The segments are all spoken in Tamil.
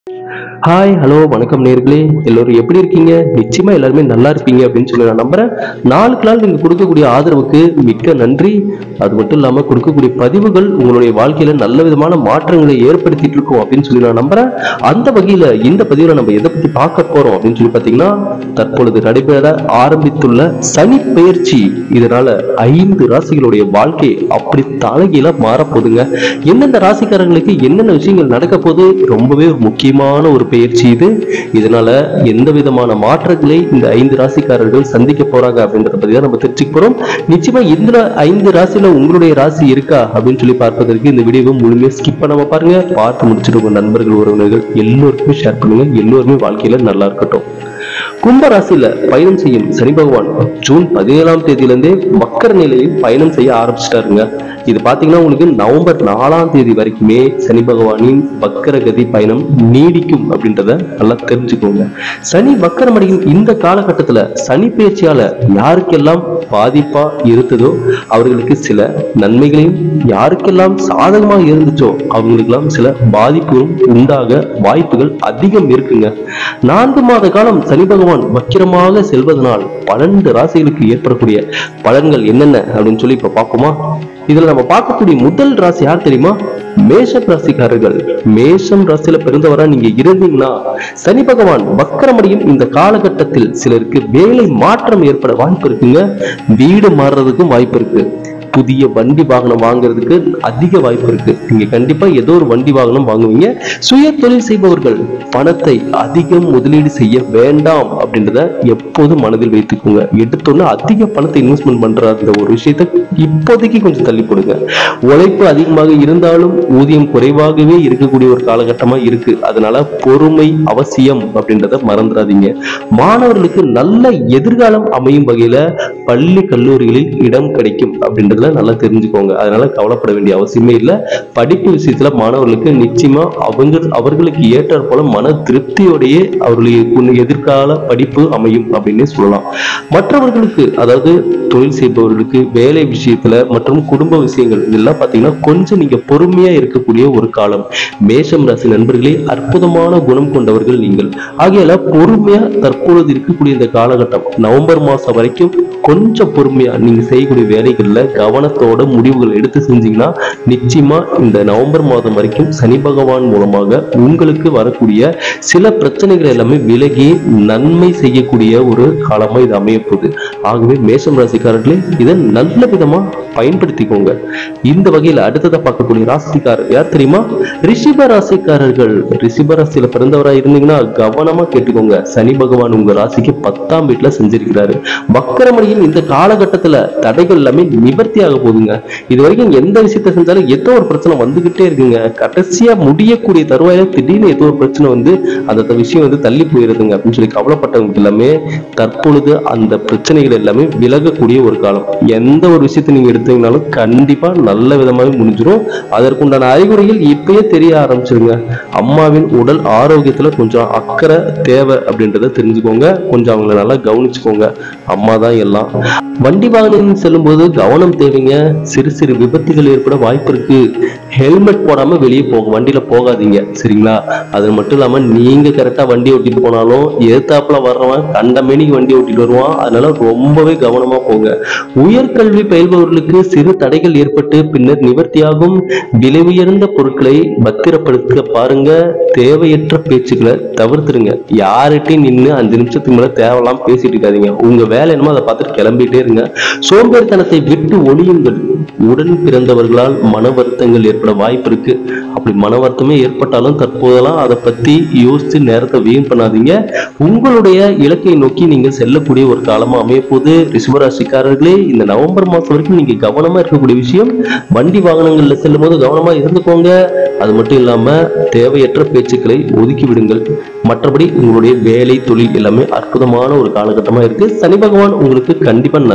ஹாய் ஹலோ வணக்கம் நேர்களே எல்லோரும் எப்படி இருக்கீங்க நிச்சயமா எல்லாருமே நல்லா இருப்பீங்க அப்படின்னு சொல்லி நான் நம்புறேன் நாளுக்கு நாள் நீங்க கொடுக்கக்கூடிய ஆதரவுக்கு மிக்க நன்றி அது மட்டும் இல்லாம கொடுக்கக்கூடிய பதிவுகள் உங்களுடைய வாழ்க்கையில நல்ல விதமான மாற்றங்களை ஏற்படுத்திட்டு இருக்கும் அப்படின்னு சொல்லி நான் நம்புறேன் அந்த வகையில இந்த பதிவுல நம்ம எதை பத்தி பார்க்க போறோம் அப்படின்னு சொல்லி பாத்தீங்கன்னா தற்பொழுது நடைபெற ஆரம்பித்துள்ள சனி பெயர்ச்சி இதனால ஐந்து ராசிகளுடைய வாழ்க்கை அப்படி தலைகீழ மாறப்போகுதுங்க எந்தெந்த ராசிக்காரங்களுக்கு என்னென்ன விஷயங்கள் நடக்க போகுது ரொம்பவே ஒரு முக்கியமான ஒரு பெயர்ச்சி இது இதனால எந்த விதமான மாற்றங்களை இந்த ஐந்து ராசிக்காரர்கள் சந்திக்க போறாங்க அப்படின்றத பத்தி தான் நம்ம தெரிஞ்சுக்க போறோம் நிச்சயமா இந்த ஐந்து ராசியில உங்களுடைய ராசி இருக்கா அப்படின்னு சொல்லி பார்ப்பதற்கு இந்த வீடியோவை முழுமையா ஸ்கிப் பண்ணாம பாருங்க பார்த்து முடிச்சுட்டு உங்க நண்பர்கள் உறவினர்கள் எல்லோருக்குமே ஷேர் பண்ணுங்க எல்லோருமே வாழ்க்கையில நல்லா இருக்கட்டும் கும்ப ராசியில பயணம் செய்யும் சனி பகவான் ஜூன் பதினேழாம் தேதியிலிருந்தே மக்கர நிலையில் பயணம் செய்ய ஆரம்பிச்சிட்டாருங்க இது பாத்தீங்கன்னா உங்களுக்கு நவம்பர் நாலாம் தேதி வரைக்குமே சனி பகவானின் வக்கரகதி பயணம் நீடிக்கும் அப்படின்றத நல்லா தெரிஞ்சுக்கோங்க சனி வக்கரம் அடையும் இந்த காலகட்டத்துல சனி பயிற்சியால யாருக்கெல்லாம் பாதிப்பா இருந்ததோ அவர்களுக்கு சில நன்மைகளையும் யாருக்கெல்லாம் சாதகமா இருந்துச்சோ அவங்களுக்கெல்லாம் சில பாதிப்புகளும் உண்டாக வாய்ப்புகள் அதிகம் இருக்குங்க நான்கு மாத காலம் சனி பகவான் வக்கிரமாக செல்வதனால் பன்னெண்டு ராசிகளுக்கு ஏற்படக்கூடிய பலன்கள் என்னென்ன அப்படின்னு சொல்லி இப்ப பார்ப்போமா இதுல நம்ம பார்க்கக்கூடிய முதல் ராசி யார் தெரியுமா மேஷ ராசிக்காரர்கள் மேஷம் ராசியில பிறந்தவரா நீங்க இருந்தீங்கன்னா சனி பகவான் வக்கரமடையும் இந்த காலகட்டத்தில் சிலருக்கு வேலை மாற்றம் ஏற்பட வாய்ப்பு இருக்குங்க வீடு மாறுறதுக்கும் வாய்ப்பு இருக்கு புதிய வண்டி வாகனம் வாங்குறதுக்கு அதிக வாய்ப்பு இருக்கு நீங்க கண்டிப்பா ஏதோ ஒரு வண்டி வாகனம் வாங்குவீங்க சுய தொழில் செய்பவர்கள் பணத்தை அதிகம் முதலீடு செய்ய வேண்டாம் அப்படின்றத எப்போதும் மனதில் வைத்துக்கோங்க எடுத்தோன்னே அதிக பணத்தை இன்வெஸ்ட்மெண்ட் பண்ற அந்த ஒரு விஷயத்தை இப்போதைக்கு கொஞ்சம் தள்ளி போடுங்க உழைப்பு அதிகமாக இருந்தாலும் ஊதியம் குறைவாகவே இருக்கக்கூடிய ஒரு காலகட்டமா இருக்கு அதனால பொறுமை அவசியம் அப்படின்றத மறந்துடாதீங்க மாணவர்களுக்கு நல்ல எதிர்காலம் அமையும் வகையில பள்ளி கல்லூரிகளில் இடம் கிடைக்கும் அப்படின்றதுல நல்லா தெரிஞ்சுக்கோங்க அதனால கவலைப்பட வேண்டிய அவசியமே இல்லை படிப்பு விஷயத்துல மாணவர்களுக்கு நிச்சயமா அவங்க அவர்களுக்கு ஏற்றாற் போல மன திருப்தியோடையே அவர்களுடைய எதிர்கால படிப்பு அமையும் அப்படின்னு சொல்லலாம் மற்றவர்களுக்கு அதாவது தொழில் செய்பவர்களுக்கு வேலை விஷயத்துல மற்றும் குடும்ப விஷயங்கள் இதெல்லாம் பாத்தீங்கன்னா கொஞ்சம் நீங்க பொறுமையா இருக்கக்கூடிய ஒரு காலம் மேஷம் ராசி நண்பர்களே அற்புதமான குணம் கொண்டவர்கள் நீங்கள் ஆகையால பொறுமையா தற்பொழுது இருக்கக்கூடிய இந்த காலகட்டம் நவம்பர் மாசம் வரைக்கும் கொஞ்சம் பொறுமையா நீங்க செய்யக்கூடிய வேலைகள்ல கவனத்தோட முடிவுகள் எடுத்து செஞ்சீங்கன்னா நிச்சயமா இந்த நவம்பர் மாதம் வரைக்கும் சனி பகவான் மூலமாக உங்களுக்கு வரக்கூடிய சில பிரச்சனைகள் எல்லாமே விலகி நன்மை செய்யக்கூடிய ஒரு காலமா இது அமைய போகுது ஆகவே மேஷம் ராசிக்காரர்களே இதை நல்ல விதமா பயன்படுத்திக்கோங்க இந்த வகையில அடுத்ததா பார்க்கக்கூடிய ராசிக்காரர் யார் தெரியுமா ரிஷிப ராசிக்காரர்கள் ரிஷிப ராசியில பிறந்தவரா இருந்தீங்கன்னா கவனமா கேட்டுக்கோங்க சனி பகவான் உங்க ராசிக்கு பத்தாம் வீட்டுல செஞ்சிருக்கிறாரு வக்கரமணியின் இந்த காலகட்டத்துல தடைகள் எல்லாமே நிவர்த்தி ஆக போகுதுங்க இது வரைக்கும் எந்த விஷயத்த செஞ்சாலும் ஏதோ ஒரு பிரச்சனை வந்துகிட்டே இருக்குங்க கடைசியா முடியக்கூடிய தருவாயில திடீர்னு ஏதோ ஒரு பிரச்சனை வந்து அந்த விஷயம் வந்து தள்ளி போயிருதுங்க அப்படின்னு சொல்லி கவலைப்பட்டவங்க எல்லாமே தற்பொழுது அந்த பிரச்சனைகள் எல்லாமே விலகக்கூடிய ஒரு காலம் எந்த ஒரு விஷயத்தை நீங்க எடுத்தீங்கனாலும் கண்டிப்பா நல்ல விதமாவே முடிஞ்சிடும் அதற்குண்டான அறிகுறிகள் இப்பயே தெரிய ஆரம்பிச்சிருங்க அம்மாவின் உடல் ஆரோக்கியத்துல கொஞ்சம் அக்கறை தேவை அப்படின்றத தெரிஞ்சுக்கோங்க கொஞ்சம் அவங்கள நல்லா கவனிச்சுக்கோங்க அம்மா தான் எல்லாம் வண்டி வாகனம் செல்லும்போது கவனம் தேவைங்க சிறு சிறு விபத்துகள் ஏற்பட வாய்ப்பு இருக்கு ஹெல்மெட் போடாம வெளியே போக வண்டியில போகாதீங்க சரிங்களா அது மட்டும் இல்லாம நீங்க கரெக்டா வண்டி ஓட்டிட்டு போனாலும் எதிர்த்தாப்புல வர்றவன் கண்டமேனிக்கு வண்டி ஓட்டிட்டு வருவான் அதனால ரொம்பவே கவனமா போங்க உயர்கல்வி பயில்பவர்களுக்கு சிறு தடைகள் ஏற்பட்டு பின்னர் நிவர்த்தியாகும் விலை உயர்ந்த பொருட்களை பத்திரப்படுத்த பாருங்க தேவையற்ற பேச்சுக்களை தவிர்த்துருங்க யார்கிட்டயும் நின்று அஞ்சு நிமிஷத்துக்கு மேல தேவையில்லாம பேசிட்டு இருக்காதீங்க உங்க வேலை என்னமோ அதை பார்த்துட்டு கிளம்பிட்டே இருங்க சோம்பேறித்தனத்தை விட்டு ஒளியுங்கள் உடன் பிறந்தவர்களால் மன வருத்தங்கள் ஏற்பட வாய்ப்பு இருக்கு அப்படி மன வருத்தமே ஏற்பட்டாலும் தற்போதெல்லாம் அதை பத்தி யோசிச்சு நேரத்தை வீண் பண்ணாதீங்க உங்களுடைய இலக்கை நோக்கி நீங்க செல்லக்கூடிய ஒரு காலமா அமைய போது ரிஷபராசிக்காரர்களே இந்த நவம்பர் மாசம் வரைக்கும் நீங்க கவனமா இருக்கக்கூடிய விஷயம் வண்டி வாகனங்கள்ல செல்லும் போது கவனமா இருந்துக்கோங்க அது மட்டும் இல்லாம தேவையற்ற பேச்சுக்களை ஒதுக்கி விடுங்கள் மற்றபடி உங்களுடைய வேலை தொழில் எல்லாமே அற்புதமான ஒரு காலகட்டமா இருக்கு சனி பகவான் உங்களுக்கு கண்டிப்பா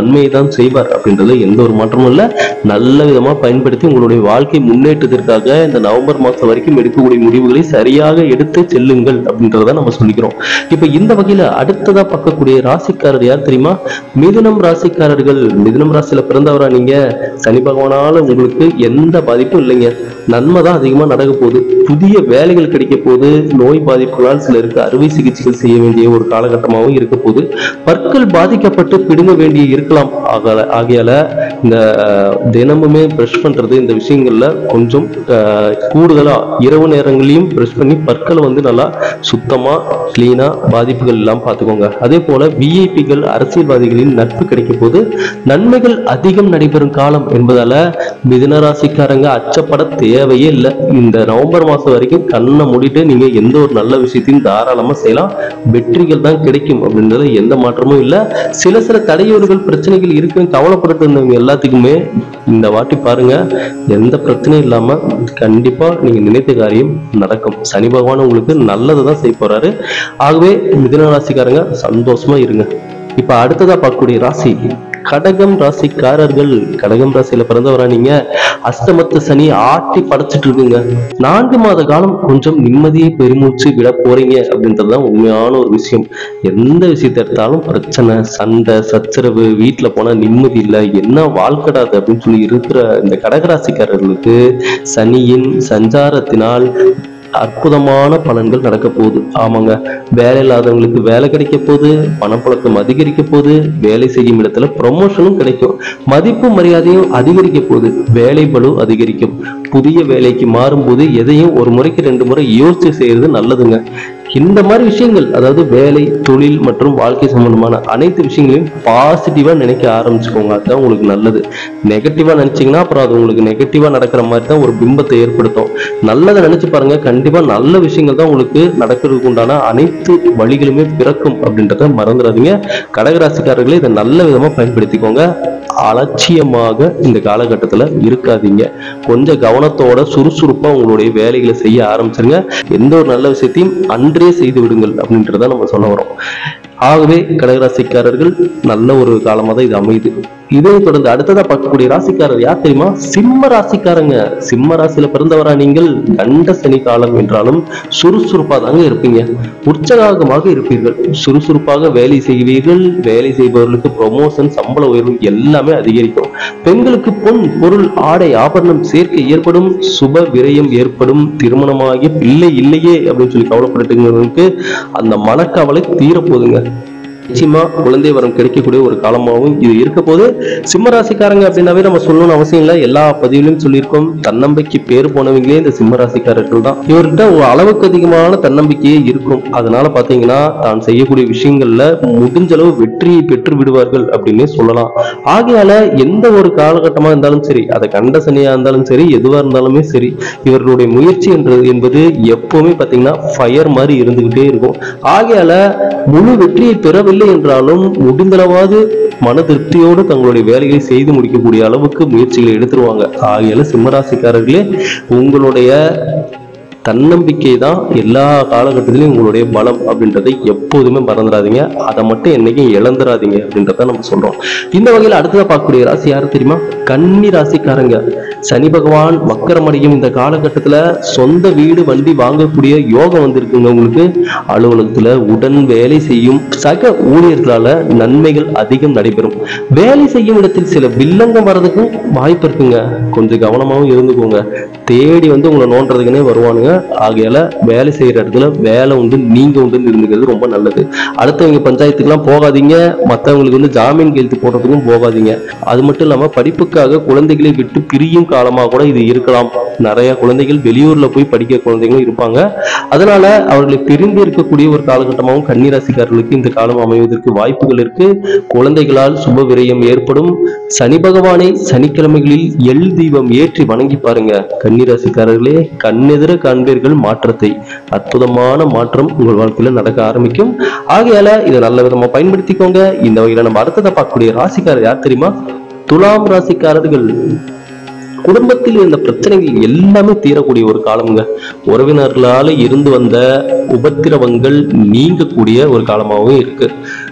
நன்மையை தான் செய்வார் அப்படின்றதுல எந்த ஒரு மாற்றமும் இல்லை நல்ல விதமா பயன்படுத்தி உங்களுடைய வாழ்க்கை முன்னேற்றத்திற்காக இந்த நவம்பர் மாசம் வரைக்கும் எடுக்கக்கூடிய முடிவுகளை சரியாக எடுத்து செல்லுங்கள் அப்படின்றத நம்ம சொல்லிக்கிறோம் இப்ப இந்த வகையில அடுத்ததா பார்க்கக்கூடிய ராசிக்காரர் யார் தெரியுமா மிதுனம் ராசிக்காரர்கள் மிதுனம் ராசியில பிறந்தவரா நீங்க சனி பகவானால உங்களுக்கு எந்த பாதிப்பும் இல்லைங்க நன்மை தான் அதிகமா நடக்க போகுது புதிய வேலைகள் கிடைக்க போகுது நோய் பாதிப்புகளால் சிலருக்கு அறுவை சிகிச்சைகள் செய்ய வேண்டிய ஒரு காலகட்டமாகவும் இருக்க போகுது பற்கள் பாதிக்கப்பட்டு பிடுங்க வேண்டிய இருக்கலாம் ஆகல ஆகையால இந்த அஹ், தினமுமே ப்ரஷ் பண்றது இந்த விஷயங்கள்ல கொஞ்சம் அஹ், கூடுதலா இரவு நேரங்களையும் ப்ரஷ் பண்ணி பற்களை வந்து நல்லா சுத்தமா கிளீனா பாதிப்புகள் இல்லாம பார்த்துக்கோங்க அதே போல விஐபிகள் அரசியல்வாதிகளின் நட்பு கிடைக்க போது நன்மைகள் அதிகம் நடைபெறும் காலம் என்பதால மிதுன ராசிக்காரங்க அச்சப்பட தேவையே இல்லை இந்த நவம்பர் மாசம் வரைக்கும் கண்ணை மூடிட்டு நீங்க எந்த ஒரு நல்ல விஷயத்தையும் தாராளமா செய்யலாம் வெற்றிகள் தான் கிடைக்கும் அப்படின்றதுல எந்த மாற்றமும் இல்லை சில சில தடையூறுகள் பிரச்சனைகள் இருக்குன்னு கவலைப்பட்டு இருந்தவங்க எல்லாத்துக்குமே இந்த வாட்டி பாருங்க எந்த பிரச்சனையும் இல்லாம கண்டிப்பா நீங்க நினைத்த காரியம் நடக்கும் சனி பகவான் உங்களுக்கு நல்லதை தான் செய்ய போறாரு ஆகவே மிதுன ராசிக்காரங்க சந்தோஷமா இருங்க இப்ப அடுத்ததா பார்க்கக்கூடிய ராசி கடகம் ராசிக்காரர்கள் கடகம் ராசியில பிறந்தவரா நீங்க அஸ்தமத்து சனி ஆட்டி படைச்சிட்டு இருக்குங்க நான்கு மாத காலம் கொஞ்சம் நிம்மதியை பெருமூச்சு விட போறீங்க அப்படின்றதுதான் உண்மையான ஒரு விஷயம் எந்த விஷயத்தை எடுத்தாலும் பிரச்சனை சண்டை சச்சரவு வீட்டுல போனா நிம்மதி இல்லை என்ன வாழ்க்கடாது அப்படின்னு சொல்லி இருக்கிற இந்த கடகராசிக்காரர்களுக்கு சனியின் சஞ்சாரத்தினால் அற்புதமான பலன்கள் நடக்க போகுது ஆமாங்க வேலை இல்லாதவங்களுக்கு வேலை கிடைக்க போகுது பணப்புழக்கம் அதிகரிக்க போகுது வேலை செய்யும் இடத்துல ப்ரொமோஷனும் கிடைக்கும் மதிப்பு மரியாதையும் அதிகரிக்க போகுது வேலை பளு அதிகரிக்கும் புதிய வேலைக்கு மாறும்போது எதையும் ஒரு முறைக்கு ரெண்டு முறை யோசிச்சு செய்யறது நல்லதுங்க இந்த மாதிரி விஷயங்கள் அதாவது வேலை தொழில் மற்றும் வாழ்க்கை சம்பந்தமான அனைத்து விஷயங்களையும் பாசிட்டிவா நினைக்க ஆரம்பிச்சுக்கோங்க அதுதான் உங்களுக்கு நல்லது நெகட்டிவா நினைச்சீங்கன்னா அப்புறம் அது உங்களுக்கு நெகட்டிவா நடக்கிற மாதிரி தான் ஒரு பிம்பத்தை ஏற்படுத்தும் நல்லதை நினைச்சு பாருங்க கண்டிப்பா நல்ல விஷயங்கள் தான் உங்களுக்கு நடக்கிறதுக்கு உண்டான அனைத்து வழிகளுமே பிறக்கும் அப்படின்றத மறந்துடாதீங்க கடகராசிக்காரர்களே இதை நல்ல விதமா பயன்படுத்திக்கோங்க அலட்சியமாக இந்த காலகட்டத்துல இருக்காதீங்க கொஞ்சம் கவனத்தோட சுறுசுறுப்பா உங்களுடைய வேலைகளை செய்ய ஆரம்பிச்சிருங்க எந்த ஒரு நல்ல விஷயத்தையும் அன்றே செய்து விடுங்கள் அப்படின்றத நம்ம சொல்ல வரோம் ஆகவே கடகராசிக்காரர்கள் நல்ல ஒரு காலமா தான் இது அமையுது இதே தொடர்ந்து அடுத்ததா பார்க்கக்கூடிய ராசிக்காரர் யார் தெரியுமா சிம்ம ராசிக்காரங்க சிம்ம ராசியில பிறந்தவரா நீங்கள் கண்ட சனி காலம் என்றாலும் சுறுசுறுப்பா தாங்க இருப்பீங்க உற்சாகமாக இருப்பீர்கள் சுறுசுறுப்பாக வேலை செய்வீர்கள் வேலை செய்பவர்களுக்கு ப்ரொமோஷன் சம்பள உயர்வு எல்லாமே அதிகரிக்கும் பெண்களுக்கு பொன் பொருள் ஆடை ஆபரணம் சேர்க்கை ஏற்படும் சுப விரயம் ஏற்படும் திருமணமாகி பிள்ளை இல்லையே அப்படின்னு சொல்லி கவலைப்பட்டுங்கிறவங்களுக்கு அந்த மனக்கவலை தீரப்போகுதுங்க நிச்சயமா குழந்தை வரம் கிடைக்கக்கூடிய ஒரு காலமாகவும் இது இருக்க போது சிம்மராசிக்காரங்க அப்படின்னாவே நம்ம சொல்லணும்னு அவசியம் இல்லை எல்லா பதிவிலும் சொல்லியிருக்கோம் தன்னம்பிக்கை பேர் போனவங்களே இந்த சிம்மராசிக்காரர்கள் தான் இவர்கிட்ட ஒரு அளவுக்கு அதிகமான தன்னம்பிக்கையே இருக்கும் அதனால பாத்தீங்கன்னா தான் செய்யக்கூடிய விஷயங்கள்ல முடிஞ்ச அளவு வெற்றியை பெற்று விடுவார்கள் அப்படின்னே சொல்லலாம் ஆகையால எந்த ஒரு காலகட்டமா இருந்தாலும் சரி அதை கண்ட சனியா இருந்தாலும் சரி எதுவா இருந்தாலுமே சரி இவர்களுடைய முயற்சி என்றது என்பது எப்பவுமே பாத்தீங்கன்னா ஃபயர் மாதிரி இருந்துகிட்டே இருக்கும் ஆகையால முழு வெற்றியை பெறவில்லை என்றாலும் முடிந்தளவாவது மன திருப்தியோடு தங்களுடைய வேலைகளை செய்து முடிக்கக்கூடிய அளவுக்கு முயற்சிகளை எடுத்துருவாங்க ஆகையால சிம்மராசிக்காரர்களே உங்களுடைய தன்னம்பிக்கை தான் எல்லா காலகட்டத்திலையும் உங்களுடைய பலம் அப்படின்றதை எப்போதுமே மறந்துடாதீங்க அதை மட்டும் என்னைக்கும் இழந்துடாதீங்க அப்படின்றத நம்ம சொல்றோம் இந்த வகையில் அடுத்ததா பார்க்கக்கூடிய ராசி யாரு தெரியுமா கன்னி ராசிக்காரங்க சனி பகவான் வக்கரமடையும் இந்த காலகட்டத்துல சொந்த வீடு வண்டி வாங்கக்கூடிய யோகம் வந்திருக்குங்க உங்களுக்கு அலுவலகத்துல உடன் வேலை செய்யும் சக ஊழியர்களால நன்மைகள் அதிகம் நடைபெறும் வேலை செய்யும் இடத்தில் சில வில்லங்கம் வர்றதுக்கும் வாய்ப்பு இருக்குங்க கொஞ்சம் கவனமாவும் இருந்துக்கோங்க தேடி வந்து உங்களை நோண்டுறதுக்குனே வருவானுங்க ஆகையால வேலை செய்யற இடத்துல வேலை உண்டு நீங்க உண்டுன்னு இருந்துக்கிறது ரொம்ப நல்லது அடுத்தவங்க பஞ்சாயத்துக்குலாம் போகாதீங்க மற்றவங்களுக்கு வந்து ஜாமீன் கையெழுத்து போடுறதுக்கும் போகாதீங்க அது மட்டும் இல்லாம படிப்புக்காக குழந்தைகளை விட்டு பிரியும் காலமா கூட இது இருக்கலாம் நிறைய குழந்தைகள் வெளியூர்ல போய் படிக்கிற குழந்தைங்களும் இருப்பாங்க அதனால அவர்களை பிரிந்து இருக்கக்கூடிய ஒரு காலகட்டமாகவும் கன்னிராசிக்காரர்களுக்கு இந்த காலம் அமைவதற்கு வாய்ப்புகள் இருக்கு குழந்தைகளால் சுப விரயம் ஏற்படும் சனி பகவானை சனிக்கிழமைகளில் எள் தீபம் ஏற்றி வணங்கி பாருங்க கன்னிராசிக்காரர்களே கண்ணெதிர காண்பீர்கள் மாற்றத்தை அற்புதமான மாற்றம் உங்கள் வாழ்க்கையில நடக்க ஆரம்பிக்கும் ஆகையால இதை நல்ல விதமா பயன்படுத்திக்கோங்க இந்த வகையில நம்ம அடுத்ததை பார்க்கக்கூடிய ராசிக்காரர் யார் தெரியுமா துலாம் ராசிக்காரர்கள் குடும்பத்தில் இருந்த பிரச்சனைகள் எல்லாமே தீரக்கூடிய ஒரு காலம்ங்க உறவினர்களால இருந்து வந்த உபத்திரவங்கள் நீங்கக்கூடிய ஒரு காலமாகவும் இருக்கு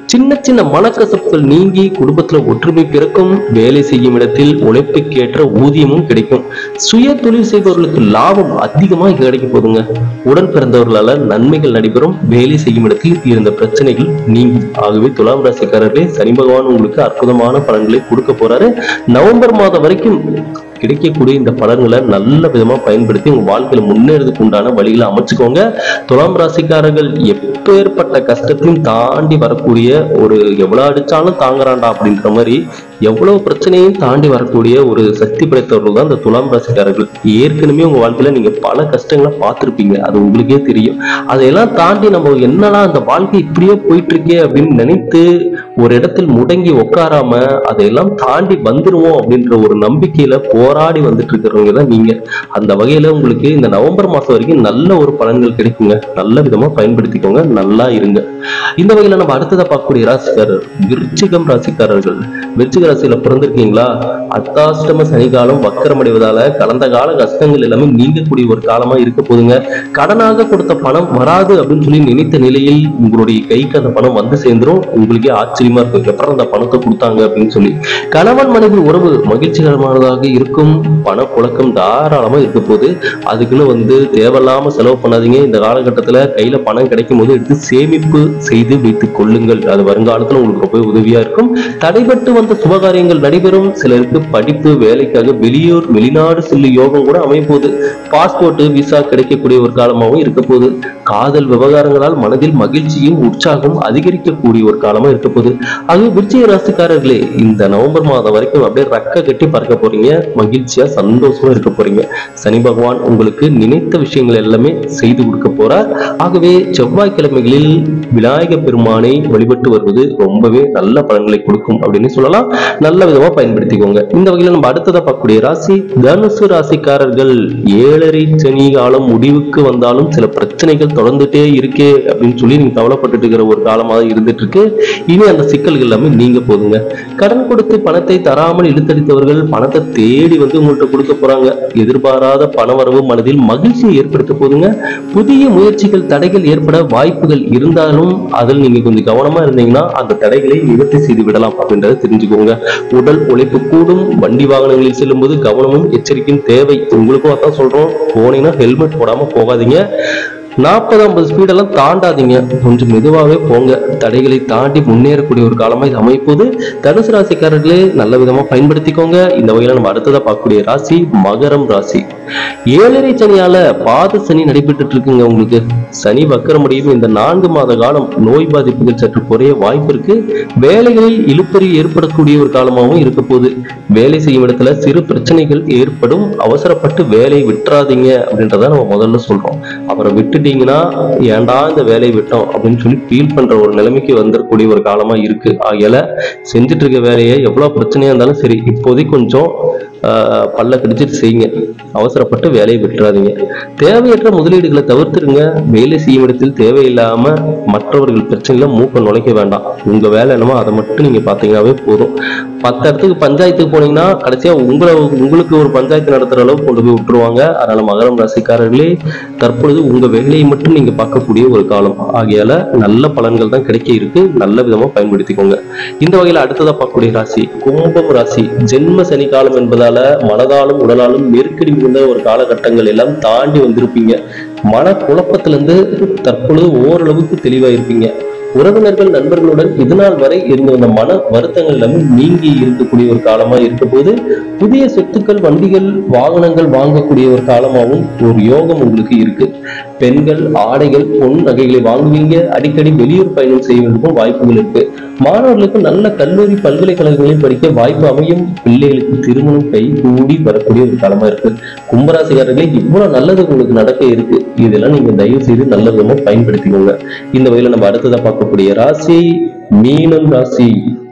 சின்ன சின்ன மனக்கசப்புகள் நீங்கி குடும்பத்துல ஒற்றுமை பிறக்கும் வேலை செய்யும் இடத்தில் உழைப்புக்கேற்ற ஊதியமும் கிடைக்கும் சுய தொழில் செய்பவர்களுக்கு லாபம் அதிகமா கிடைக்க போதுங்க உடன் பிறந்தவர்களால நன்மைகள் நடைபெறும் வேலை செய்யும் இடத்தில் இருந்த பிரச்சனைகள் நீங்கும் ஆகவே துலாம் ராசிக்காரர்களே சனி பகவான் உங்களுக்கு அற்புதமான பலன்களை கொடுக்க போறாரு நவம்பர் மாதம் வரைக்கும் கிடைக்கக்கூடிய இந்த பலன்களை நல்ல விதமா பயன்படுத்தி உங்க வாழ்க்கையில முன்னேறதுக்கு உண்டான வழிகளை அமைச்சுக்கோங்க துலாம் ராசிக்காரர்கள் எப்பேற்பட்ட கஷ்டத்தையும் தாண்டி வரக்கூடிய ஒரு எவ்வளவு அடிச்சாலும் தாங்குறான்டா அப்படின்ற மாதிரி எவ்வளவு பிரச்சனையும் தாண்டி வரக்கூடிய ஒரு சக்தி படைத்தவர்கள் தான் இந்த துலாம் ராசிக்காரர்கள் ஏற்கனவே உங்க வாழ்க்கையில நீங்க பல கஷ்டங்களை பார்த்திருப்பீங்க அது உங்களுக்கே தெரியும் அதையெல்லாம் தாண்டி நம்ம என்னடா அந்த வாழ்க்கை இப்படியே போயிட்டு இருக்கே அப்படின்னு நினைத்து ஒரு இடத்தில் முடங்கி உட்காராம அதையெல்லாம் தாண்டி வந்துருவோம் அப்படின்ற ஒரு நம்பிக்கையில போராடி வந்துட்டு இருக்கிறவங்க தான் நீங்க அந்த வகையில உங்களுக்கு இந்த நவம்பர் மாசம் வரைக்கும் நல்ல ஒரு பலன்கள் கிடைக்குங்க நல்ல விதமா பயன்படுத்திக்கோங்க நல்லா இருங்க இந்த வகையில நம்ம அடுத்ததா பார்க்கக்கூடிய ராசிக்காரர் விருச்சிகம் ராசிக்காரர்கள் விருச்சிக ராசியில பிறந்திருக்கீங்களா அத்தாஷ்டம சனிகாலம் வக்கரமடைவதால கடந்த கால கஷ்டங்கள் எல்லாமே நீங்கக்கூடிய ஒரு காலமா இருக்க போதுங்க கடனாக கொடுத்த பணம் வராது அப்படின்னு சொல்லி நினைத்த நிலையில் உங்களுடைய கைக்கு அந்த பணம் வந்து சேர்ந்துரும் உங்களுக்கே ஆச்சரியமா இருக்கும் எப்பறம் அந்த பணத்தை கொடுத்தாங்க அப்படின்னு சொல்லி கணவன் மனைவி உறவு மகிழ்ச்சிகரமானதாக இருக்கும் பணப்புழக்கம் தாராளமா இருக்க போது அதுக்குன்னு வந்து தேவையில்லாம செலவு பண்ணாதீங்க இந்த காலகட்டத்துல கையில பணம் கிடைக்கும் போது எடுத்து சேமிப்பு செய்து வைத்துக் கொள்ளுங்கள் அது வருங்காலத்துல உங்களுக்கு ரொம்ப உதவியா இருக்கும் தடைபட்டு வந்த சுபகாரியங்கள் நடைபெறும் சிலருக்கு படிப்பு வேலைக்காக வெளியூர் வெளிநாடு செல்லும் யோகம் கூட அமைய போகுது பாஸ்போர்ட் விசா கிடைக்கக்கூடிய ஒரு காலமாகவும் இருக்க போகுது காதல் விவகாரங்களால் மனதில் மகிழ்ச்சியும் உற்சாகம் அதிகரிக்கக்கூடிய ஒரு காலமா இருக்க போகுது ஆகவே விருச்சிக ராசிக்காரர்களே இந்த நவம்பர் மாதம் வரைக்கும் அப்படியே ரக்க கட்டி பறக்க போறீங்க மகிழ்ச்சியா சந்தோஷமா இருக்க போறீங்க சனி பகவான் உங்களுக்கு நினைத்த விஷயங்கள் எல்லாமே செய்து கொடுக்க போறார் ஆகவே செவ்வாய்க்கிழமைகளில் விநாயக பெருமானை வழிபட்டு வருவது ரொம்பவே நல்ல பலன்களை கொடுக்கும் அப்படின்னு சொல்லலாம் நல்ல விதமா பயன்படுத்திக்கோங்க இந்த வகையில நம்ம அடுத்ததா பார்க்கக்கூடிய ராசி தனுசு ராசிக்காரர்கள் ஏழரை சனி காலம் முடிவுக்கு வந்தாலும் சில பிரச்சனைகள் தொடர்ந்துட்டே இருக்கே அப்படின்னு சொல்லி நீங்க கவலைப்பட்டுட்டு இருக்கிற ஒரு காலமாக இருந்துட்டு இருக்கு இனி அந்த சிக்கல்கள் எல்லாமே நீங்க போதுங்க கடன் கொடுத்து பணத்தை தராமல் இழுத்தடித்தவர்கள் பணத்தை தேடி வந்து உங்கள்கிட்ட கொடுக்க போறாங்க எதிர்பாராத பணவரவு மனதில் மகிழ்ச்சியை ஏற்படுத்த போதுங்க புதிய முயற்சிகள் தடைகள் ஏற்பட வாய்ப்புகள் இருந்தாலும் அதில் நீங்க கொஞ்சம் கவனமா இருந்தீங்கன்னா அந்த தடைகளை நிவர்த்தி செய்து விடலாம் அப்படின்றத தெரிஞ்சுக்கோங்க உடல் உழைப்பு கூடும் வண்டி வாகனங்களில் செல்லும்போது கவனமும் எச்சரிக்கையும் தேவை உங்களுக்கும் அதான் சொல்றோம் போனீங்கன்னா ஹெல்மெட் போடாம போகாதீங்க நாற்பது ஐம்பது ஸ்பீடெல்லாம் தாண்டாதீங்க கொஞ்சம் மெதுவாகவே போங்க தடைகளை தாண்டி முன்னேறக்கூடிய ஒரு காலமா இது அமைப்போது தனுசு ராசிக்காரர்களே நல்ல விதமா பயன்படுத்திக்கோங்க இந்த வகையில நம்ம அடுத்ததா பார்க்கக்கூடிய ராசி மகரம் ராசி ஏழரை சனியால பாத சனி நடைபெற்றுட்டு இருக்குங்க உங்களுக்கு சனி வக்கரமுடையும் இந்த நான்கு மாத காலம் நோய் பாதிப்புகள் சற்று குறைய வாய்ப்பு இருக்கு வேலைகளில் இழுப்பறி ஏற்படக்கூடிய ஒரு காலமாகவும் இருக்க போகுது வேலை செய்யும் இடத்துல சிறு பிரச்சனைகள் ஏற்படும் அவசரப்பட்டு வேலையை விட்டுறாதீங்க அப்படின்றத நம்ம முதல்ல சொல்றோம் அப்புறம் விட்டுட்டீங்கன்னா ஏன்டா இந்த வேலையை விட்டோம் அப்படின்னு சொல்லி ஃபீல் பண்ற ஒரு நிலைமைக்கு வந்துடக்கூடிய ஒரு காலமா இருக்கு ஆகையால செஞ்சுட்டு இருக்க வேலையை எவ்வளவு பிரச்சனையா இருந்தாலும் சரி இப்போதைக்கு கொஞ்சம் ஆஹ், பல்ல கடிச்சிட்டு செய்யுங்க அவசரப்பட்டு வேலையை விட்டுறாதீங்க தேவையற்ற முதலீடுகளை தவிர்த்துருங்க வேலை செய்யும் இடத்தில் தேவையில்லாம மற்றவர்கள் பிரச்சனையில மூக்க நுழைக்க வேண்டாம் உங்க வேலை என்னமோ அதை மட்டும் நீங்க பாத்தீங்கன்னாவே போதும் பத்து இடத்துக்கு பஞ்சாயத்துக்கு போனீங்கன்னா கடைசியா உங்களை உங்களுக்கு ஒரு பஞ்சாயத்து நடத்துற அளவுக்கு கொண்டு போய் விட்டுருவாங்க அதனால மகரம் ராசிக்காரர்களே தற்பொழுது உங்க வேலையை மட்டும் நீங்க பார்க்கக்கூடிய ஒரு காலம் ஆகையால நல்ல பலன்கள் தான் கிடைக்க இருக்கு நல்ல விதமா பயன்படுத்திக்கோங்க இந்த வகையில அடுத்ததா பார்க்கக்கூடிய ராசி கும்பம் ராசி ஜென்ம சனி காலம் என்பதால மனதாலும் உடலாலும் நெருக்கடி மிகுந்த ஒரு காலகட்டங்கள் எல்லாம் தாண்டி வந்திருப்பீங்க மன குழப்பத்திலிருந்து தற்பொழுது ஓரளவுக்கு தெளிவா இருப்பீங்க உறவினர்கள் நண்பர்களுடன் இதுநாள் வரை இருந்து வந்த மன வருத்தங்கள் எல்லாமே நீங்கி இருக்கக்கூடிய ஒரு காலமா இருக்க போது புதிய சொத்துக்கள் வண்டிகள் வாகனங்கள் வாங்கக்கூடிய ஒரு காலமாகவும் ஒரு யோகம் உங்களுக்கு இருக்கு பெண்கள் ஆடைகள் பொன் நகைகளை வாங்குவீங்க அடிக்கடி வெளியூர் பயணம் செய்வதற்கும் வாய்ப்புகள் இருக்கு மாணவர்களுக்கு நல்ல கல்லூரி பல்கலைக்கழகங்களில் படிக்க வாய்ப்பு அமையும் பிள்ளைகளுக்கு திருமணம் கை கூடி வரக்கூடிய ஒரு காலமா இருக்கு கும்பராசிக்காரர்களே இவ்வளவு நல்லது உங்களுக்கு நடக்க இருக்கு இதெல்லாம் நீங்க தயவு செய்து நல்ல விதமா பயன்படுத்திக்கோங்க இந்த வகையில நம்ம அடுத்ததா பார்க்கக்கூடிய ராசி மீனம் ராசி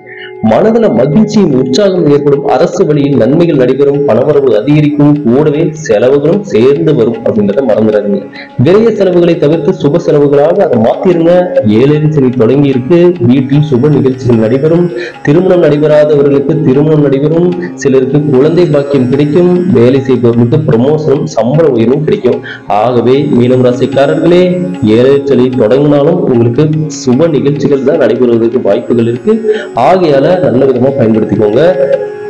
மனதுல மகிழ்ச்சியும் உற்சாகம் ஏற்படும் அரசு வழியில் நன்மைகள் நடைபெறும் பணவரவு அதிகரிக்கும் கூடவே செலவுகளும் சேர்ந்து வரும் அப்படின்றத மறந்துடாதீங்க விரைய செலவுகளை தவிர்த்து சுப செலவுகளாக அதை மாத்திருங்க ஏழரை சனி தொடங்கி இருக்கு வீட்டில் சுப நிகழ்ச்சிகள் நடைபெறும் திருமணம் நடைபெறாதவர்களுக்கு திருமணம் நடைபெறும் சிலருக்கு குழந்தை பாக்கியம் கிடைக்கும் வேலை செய்பவர்களுக்கு ப்ரமோஷனும் சம்பள உயர்வும் கிடைக்கும் ஆகவே மீனம் ராசிக்காரர்களே ஏழரை சனி தொடங்கினாலும் உங்களுக்கு சுப நிகழ்ச்சிகள் தான் நடைபெறுவதற்கு வாய்ப்புகள் இருக்கு ஆகையால நல்ல விதமா பயன்படுத்திக்கோங்க